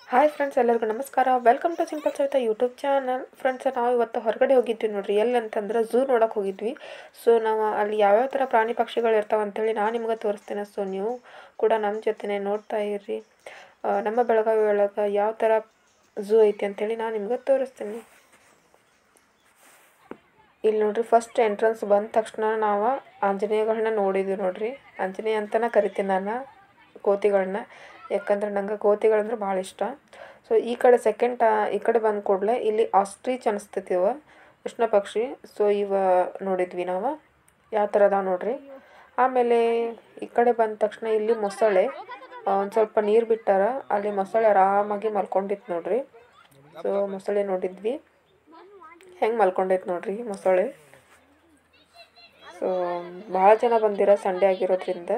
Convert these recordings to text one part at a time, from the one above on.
hi friends ಎಲ್ಲರಿಗೂ ನಮಸ್ಕಾರ welcome to simple Savita YouTube channel friends ನಾವು ಇವತ್ತು ಹೊರಗಡೆ ಹೋಗಿದ್ವಿ ನೋಡ್ರಿ ಎಲ್ಲಿ ಅಂತಂದ್ರೆ ಝೂ ನೋಡೋಕೆ ಹೋಗಿದ್ವಿ ಸೊ ನಾವು ಅಲ್ಲಿ ಯಾವ್ಯಾವ ಥರ ಪ್ರಾಣಿ ಪಕ್ಷಿಗಳು ಇರ್ತಾವೆ ಅಂತೇಳಿ ನಾನು ನಿಮ್ಗೆ ತೋರಿಸ್ತೇನೆ ಸೊ ನೀವು ಕೂಡ ನಮ್ಮ ಜೊತೆನೇ ನೋಡ್ತಾ ಇರ್ರಿ ಆ, ನಮ್ಮ ಬೆಳಗಾವಿ ಒಳಗೆ ಯಾವ ಥರ ಝೂ ಐತಿ ಅಂತೇಳಿ ನಾನು ನಿಮ್ಗೆ ತೋರಿಸ್ತೀನಿ ಇಲ್ಲಿ ನೋಡ್ರಿ ಫಸ್ಟ್ ಎಂಟ್ರೆನ್ಸ್ ಬಂದ ತಕ್ಷಣ ನಾವು ಆಂಜನೇಯಗಳನ್ನ ನೋಡಿದ್ವಿ ನೋಡ್ರಿ ಆಂಜನೇಯ ಅಂತಲೇ ಕರಿತೀನಿ ನಾನು ಕೋತಿಗಳನ್ನ ಯಾಕಂದ್ರೆ ನಂಗೆ ಕೋತಿಗಳಂದ್ರೆ ಭಾಳ ಇಷ್ಟ ಸೊ ಈ ಕಡೆ ಸೆಕೆಂಡ್ ಈ ಕಡೆ ಬಂದ ಕೂಡಲೇ ಇಲ್ಲಿ ಆಸ್ಟ್ರೀಚ್ ಅನಿಸ್ತೈತಿ ಇವ ಕೃಷ್ಣ ಪಕ್ಷಿ ಸೊ ಇವ ನೋಡಿದ್ವಿ ನಾವು ಯಾವ ಥರ ಅದಾವ ನೋಡ್ರಿ ಆಮೇಲೆ ಈ ಕಡೆ ಬಂದ ತಕ್ಷಣ ಇಲ್ಲಿ ಮೊಸಳೆ ಒಂದು ಸ್ವಲ್ಪ ನೀರು ಬಿಟ್ಟಾರ ಅಲ್ಲಿ ಮೊಸಳೆ ಆರಾಮಾಗಿ ಮಲ್ಕೊಂಡಿತ್ತು ನೋಡ್ರಿ ಸೊ ಮೊಸಳೆ ನೋಡಿದ್ವಿ ಹೆಂಗೆ ಮಲ್ಕೊಂಡೈತೆ ನೋಡ್ರಿ ಮೊಸಳೆ ಸೊ ಭಾಳ ಜನ ಬಂದಿರೋ ಸಂಡೇ ಆಗಿರೋದ್ರಿಂದ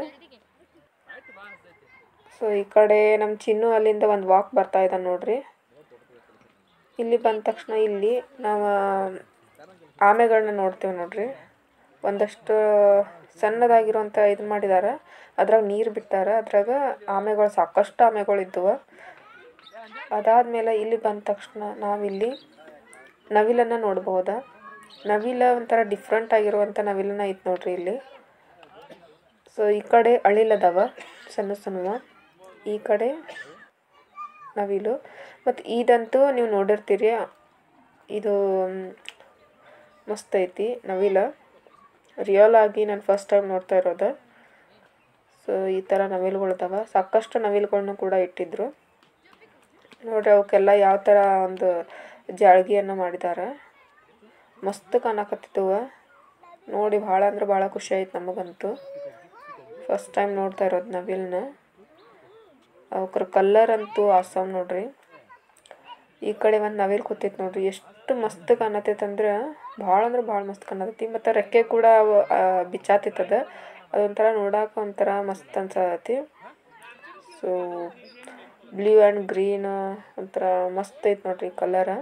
ಸೊ ಈ ಕಡೆ ನಮ್ಮ ಚಿನ್ನು ಅಲ್ಲಿಂದ ಒಂದು ವಾಕ್ ಬರ್ತಾ ಇದ್ದಾನೆ ನೋಡ್ರಿ ಇಲ್ಲಿ ಬಂದ ತಕ್ಷಣ ಇಲ್ಲಿ ನಾವು ಆಮೆಗಳನ್ನ ನೋಡ್ತೇವೆ ನೋಡ್ರಿ ಒಂದಷ್ಟು ಸಣ್ಣದಾಗಿರುವಂಥ ಇದು ಮಾಡಿದ್ದಾರೆ ಅದ್ರಾಗ ನೀರು ಬಿಟ್ಟಾರ ಅದ್ರಾಗ ಆಮೆಗಳು ಸಾಕಷ್ಟು ಆಮೆಗಳು ಇದ್ದವು ಅದಾದಮೇಲೆ ಇಲ್ಲಿ ಬಂದ ತಕ್ಷಣ ನಾವಿಲ್ಲಿ ನವಿಲನ್ನು ನೋಡ್ಬೋದಾ ನವಿಲ ಒಂಥರ ಡಿಫ್ರೆಂಟ್ ಆಗಿರುವಂಥ ನವಿಲನ್ನ ಐತೆ ನೋಡ್ರಿ ಇಲ್ಲಿ ಸೊ ಈ ಕಡೆ ಅಳಿಲದವ ಸಣ್ಣ ಸಣ್ಣ ಈ ಕಡೆ ನವಿಲು ಮತ್ತು ಇದಂತೂ ನೀವು ನೋಡಿರ್ತೀರಿ ಇದು ಮ್, ಮಸ್ತ್ ಐತಿ ನವಿಲ ರಿಯಲ್ ಆಗಿ ನಾನು ಫಸ್ಟ್ ಟೈಮ್ ನೋಡ್ತಾ ಇರೋದು ಸೊ ಈ ಥರ ನವಿಲುಗಳಿದಾವ ಸಾಕಷ್ಟು ನವಿಲುಗಳ್ನ ಕೂಡ ಇಟ್ಟಿದ್ರು ನೋಡ್ರಿ ಅವಕ್ಕೆಲ್ಲ ಯಾವ ಥರ ಒಂದು ಜಾಳ್ಗಿಯನ್ನು ಮಾಡಿದ್ದಾರೆ ಮಸ್ತ್ ಕಾಣಕತ್ತಿತ್ತವ ನೋಡಿ ಭಾಳ ಅಂದ್ರೆ ಭಾಳ ಖುಷಿ ಆಯ್ತು ನಮಗಂತೂ ಫಸ್ಟ್ ಟೈಮ್ ನೋಡ್ತಾ ಇರೋದು ನವಿಲ್ನ ಅವಕ್ರ ಕಲ್ಲರ್ ಅಂತೂ ಆಸಮ್ ನೋಡ್ರಿ ಈ ಕಡೆ ಒಂದು ನವಿಲ್ ಕೂತೈತೆ ನೋಡ್ರಿ ಎಷ್ಟು ಮಸ್ತ್ ಕಾಣತೈತೆ ಅಂದ್ರೆ ಭಾಳ ಅಂದ್ರೆ ಭಾಳ ಮಸ್ತ್ ಕಾಣತೈತಿ ಮತ್ತು ರೆಕ್ಕೆ ಕೂಡ ಅವ- ಆ, ಬಿಚ್ಚಾತೈತದ ಅದೊಂಥರ ನೋಡಾಕ ಒಂಥರ ಮಸ್ತ್ ಅನ್ಸತೈತಿ ಸೊ ಬ್ಲೂ ಆ್ಯಂಡ್ ಗ್ರೀನ್ ಒಂಥರ ಮಸ್ತ್ ಐತೆ ನೋಡ್ರಿ ಕಲರ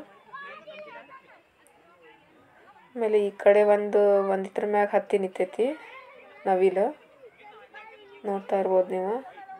ಆಮೇಲೆ ಈ ಕಡೆ ಒಂದು ಒಂದು ಇದ್ರ ಮ್ಯಾಗ ಹತ್ತಿ ನಿಂತೈತಿ ನವಿಲು ನೋಡ್ತಾ ಇರ್ಬೋದು ನೀವು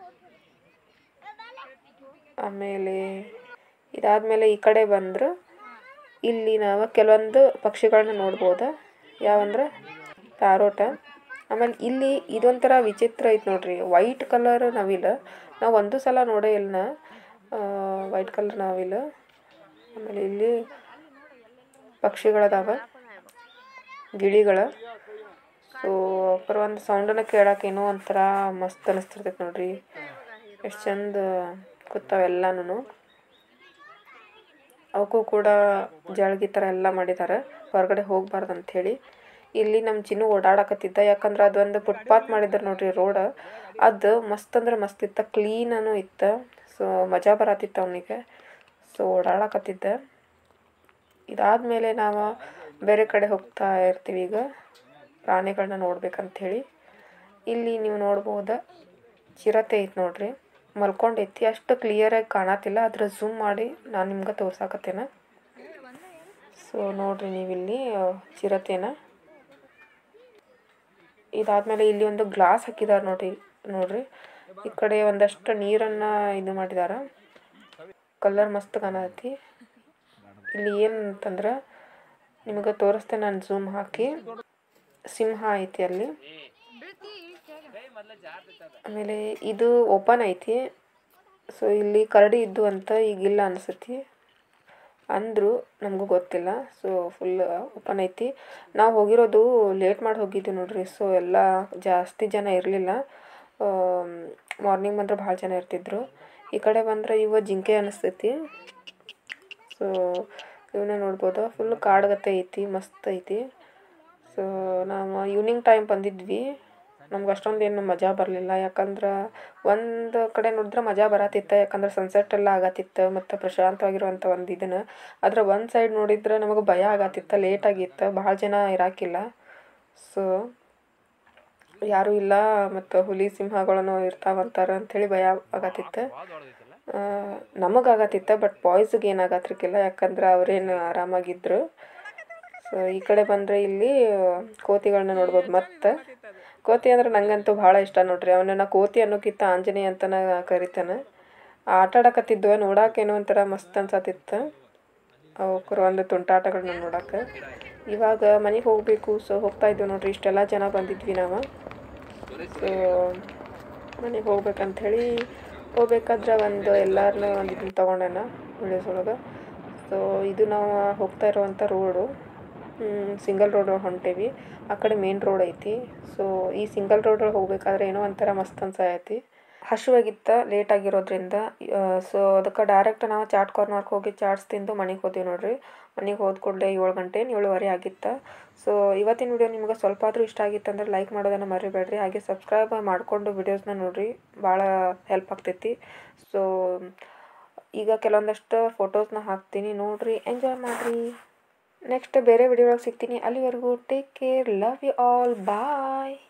ಆಮೇಲೆ ಇದಾದಮೇಲೆ ಈ ಕಡೆ ಬಂದ್ರೆ ಇಲ್ಲಿ ನಾವು ಕೆಲವೊಂದು ಪಕ್ಷಿಗಳನ್ನ ನೋಡ್ಬೋದು ಯಾವಂದ್ರೆ ಪ್ಯಾರೋಟ ಆಮೇಲೆ ಇಲ್ಲಿ ಇದೊಂಥರ ವಿಚಿತ್ರ ಐತೆ ನೋಡ್ರಿ ವೈಟ್ ಕಲರ್ ನವಿಲು ನಾವು ಒಂದು ಸಲ ನೋಡೇ ಇಲ್ಲ ವೈಟ್ ಕಲರ್ ನವಿಲು ಆಮೇಲೆ ಇಲ್ಲಿ ಪಕ್ಷಿಗಳದಾವ ಗಿಳಿಗಳು ಸೊ ಅಪ್ಪರ ಒಂದು ಸೌಂಡನ್ನ ಕೇಳಕ್ಕೆ ಏನೋ ಒಂಥರ ಮಸ್ತ್ ಅನಿಸ್ತಿರ್ತೈತೆ ನೋಡ್ರಿ ಎಷ್ಟು ಚಂದ ಕೂತಾವೆಲ್ಲನೂ ಅವಕ್ಕೂ ಕೂಡ ಜಳ್ಗಿ ಥರ ಎಲ್ಲ ಮಾಡಿದ್ದಾರೆ ಹೊರಗಡೆ ಹೋಗ್ಬಾರ್ದು ಅಂಥೇಳಿ ಇಲ್ಲಿ ನಮ್ಮ ಚಿನ್ನು ಓಡಾಡಕತ್ತಿದ್ದ ಯಾಕಂದ್ರೆ ಅದೊಂದು ಫುಟ್ಪಾತ್ ಮಾಡಿದ್ದಾರೆ ನೋಡ್ರಿ ರೋಡ್ ಅದು ಮಸ್ತ್ ಅಂದ್ರೆ ಮಸ್ತ್ ಇತ್ತ ಕ್ಲೀನೂ ಇತ್ತು ಸೊ ಮಜಾ ಬರತ್ತಿತ್ತು ಅವನಿಗೆ ಸೊ ಓಡಾಡಕತ್ತಿದ್ದ ಇದಾದಮೇಲೆ ನಾವು ಬೇರೆ ಕಡೆ ಹೋಗ್ತಾ ಇರ್ತೀವಿ ಈಗ ಪ್ರಾಣಿಗಳನ್ನ ನೋಡ್ಬೇಕಂಥೇಳಿ ಇಲ್ಲಿ ನೀವು ನೋಡ್ಬೋದು ಚಿರತೆ ಐತೆ ನೋಡ್ರಿ ಮಲ್ಕೊಂಡೈತಿ ಅಷ್ಟು ಕ್ಲಿಯರಾಗಿ ಕಾಣತ್ತಿಲ್ಲ ಅದ್ರ ಝೂಮ್ ಮಾಡಿ ನಾನು ನಿಮ್ಗೆ ತೋರ್ಸಾಕತ್ತೇನೆ ಸೊ ನೋಡ್ರಿ ನೀವಿಲ್ಲಿ ಆ, ಚಿರತೆನ ಇದಾದ್ಮೇಲೆ ಇಲ್ಲಿ ಒಂದು ಗ್ಲಾಸ್ ಹಾಕಿದ್ದಾರೆ ನೋಡ್ರಿ ನೋಡ್ರಿ ಈ ಕಡೆ ಒಂದಷ್ಟು ನೀರನ್ನು ಇದು ಮಾಡಿದಾರ ಕಲರ್ ಮಸ್ತ್ ಕಾಣತಿ ಇಲ್ಲಿ ಏನಂತಂದ್ರೆ ನಿಮಗೆ ತೋರಿಸ್ತೇನೆ ನಾನು ಝೂಮ್ ಹಾಕಿ ಸಿಂಹ ಐತಿ ಅಲ್ಲಿ ಆಮೇಲೆ ಇದು ಓಪನ್ ಐತಿ ಸೊ ಇಲ್ಲಿ ಕರಡಿ ಇದ್ದು ಅಂತ ಈಗಿಲ್ಲ ಅನಿಸತಿ ಅಂದರು ನಮಗೂ ಗೊತ್ತಿಲ್ಲ ಸೊ ಫುಲ್ ಓಪನ್ ಐತಿ ನಾವು ಹೋಗಿರೋದು ಲೇಟ್ ಮಾಡಿ ಹೋಗಿದ್ವಿ ನೋಡ್ರಿ ಸೊ ಎಲ್ಲ ಜಾಸ್ತಿ ಜನ ಇರಲಿಲ್ಲ ಮಾರ್ನಿಂಗ್ ಬಂದ್ರೆ ಭಾಳ ಜನ ಇರ್ತಿದ್ರು ಈ ಕಡೆ ಬಂದ್ರೆ ಇವ ಜಿಂಕೆ ಅನಿಸ್ತೈತಿ ಸೊ ಇವನ್ನ ನೋಡ್ಬೋದು ಫುಲ್ ಕಾಡ್ಗತೆ ಐತಿ ಮಸ್ತ್ ಐತಿ ಸೊ ನಾವು ಈವ್ನಿಂಗ್ ಟೈಮ್ ಬಂದಿದ್ವಿ ನಮ್ಗೆ ಅಷ್ಟೊಂದು ಏನು ಮಜಾ ಬರಲಿಲ್ಲ ಯಾಕಂದ್ರೆ ಒಂದು ಕಡೆ ನೋಡಿದ್ರೆ ಮಜಾ ಬರತ್ತಿತ್ತು ಯಾಕಂದ್ರೆ ಸನ್ಸೆಟ್ ಎಲ್ಲ ಆಗತ್ತಿತ್ತು ಮತ್ತು ಪ್ರಶಾಂತವಾಗಿರುವಂಥ ಒಂದು ಇದನ್ನು ಆದ್ರೆ ಒಂದು ಸೈಡ್ ನೋಡಿದ್ರೆ ನಮಗೆ ಭಯ ಆಗತ್ತಿತ್ತು ಲೇಟ್ ಆಗಿತ್ತು ಭಾಳ ಜನ ಇರಾಕಿಲ್ಲ ಸೊ ಯಾರೂ ಇಲ್ಲ ಮತ್ತು ಹುಲಿ ಸಿಂಹಗಳನ್ನು ಇರ್ತಾವಂತಾರ ಅಂಥೇಳಿ ಭಯ ಆಗತ್ತಿತ್ತು ನಮಗೆ ಆಗತ್ತಿತ್ತು ಬಟ್ ಬಾಯ್ಸಿಗೆ ಏನಾಗತ್ತಿರ್ಕಿಲ್ಲ ಯಾಕಂದ್ರೆ ಅವ್ರೇನು ಆರಾಮಾಗಿದ್ರು ಸೊ ಈ ಕಡೆ ಬಂದರೆ ಇಲ್ಲಿ ಕೋತಿಗಳನ್ನ ನೋಡ್ಬೋದು ಮತ್ತು ಕೋತಿ ಅಂದ್ರೆ ನಂಗಂತೂ ಭಾಳ ಇಷ್ಟ ನೋಡ್ರಿ ಅವನನ್ನು ಕೋತಿ ಅನ್ನೋಕ್ಕಿಂತ ಆಂಜನೇಯ ಅಂತನ ಕರಿತಾನೆ ಆಟ ಆಡಕತ್ತಿದ್ವು ನೋಡಾಕೇನೋ ಒಂಥರ ಮಸ್ತ್ ಅನ್ಸತ್ತಿತ್ತು ಅವಕ್ರ ಒಂದು ತುಂಟಾಟಗಳನ್ನ ನೋಡಕ್ಕೆ ಇವಾಗ ಮನೆಗೆ ಹೋಗಬೇಕು ಸೊ ಹೋಗ್ತಾ ಇದ್ವಿ ನೋಡ್ರಿ ಇಷ್ಟೆಲ್ಲ ಜನ ಬಂದಿದ್ವಿ ನಾವು ಸೊ ಮನೆಗೆ ಹೋಗ್ಬೇಕಂಥೇಳಿ ಹೋಗ್ಬೇಕಾದ್ರೆ ಒಂದು ಎಲ್ಲರನ್ನೂ ಒಂದು ಇದನ್ನ ತೊಗೊಂಡೇನ ವಿಡಿಯೋಸ್ ಒಳಗೆ ಸೊ ಇದು ನಾವು ಹೋಗ್ತಾ ಇರೋವಂಥ ರೋಡು ಸಿಂಗಲ್ ರೋಡ್ ಹೊಂಟೇವಿ ಆ ಕಡೆ ಮೇನ್ ರೋಡ್ ಐತಿ ಸೊ ಈ ಸಿಂಗಲ್ ರೋಡ್ ಒಳಗೆ ಹೋಗ್ಬೇಕಾದ್ರೆ ಏನೋ ಒಂಥರ ಮಸ್ತ್ ಅನ್ಸಾಯತಿ ಹಶುವಾಗಿತ್ತ ಲೇಟ್ ಆಗಿರೋದ್ರಿಂದ ಸೊ ಅದಕ್ಕೆ ಡೈರೆಕ್ಟ್ ನಾವು ಚಾಟ್ ಕಾರ್ನರ್ಗೆ ಹೋಗಿ ಚಾಟ್ಸ್ ತಿಂದು ಮನೆಗೆ ಹೋದ್ವಿ ನೋಡ್ರಿ ಮನೆಗೆ ಹೋದ ಕೂಡಲೇ ಏಳು ಗಂಟೆ ಏಳುವರೆ ಆಗಿತ್ತು ಸೊ ಇವತ್ತಿನ ವಿಡಿಯೋ ನಿಮ್ಗೆ ಸ್ವಲ್ಪ ಆದರೂ ಇಷ್ಟ ಆಗಿತ್ತು ಅಂದ್ರೆ ಲೈಕ್ ಮಾಡೋದನ್ನು ಮರಿಬೇಡ್ರಿ ಹಾಗೆ ಸಬ್ಸ್ಕ್ರೈಬ್ ಮಾಡಿಕೊಂಡು ವಿಡಿಯೋಸ್ನ ನೋಡ್ರಿ ಭಾಳ ಹೆಲ್ಪ್ ಆಗ್ತೈತಿ ಸೊ ಈಗ ಕೆಲವೊಂದಷ್ಟು ಫೋಟೋಸ್ನ ಹಾಕ್ತೀನಿ ನೋಡ್ರಿ ಎಂಜಾಯ್ ಮಾಡಿರಿ ನೆಕ್ಸ್ಟ್ ಬೇರೆ ವಿಡಿಯೋ ಒಳಗೆ ಸಿಗ್ತೀನಿ ಅಲ್ಲಿವರೆಗೂ take care love you all bye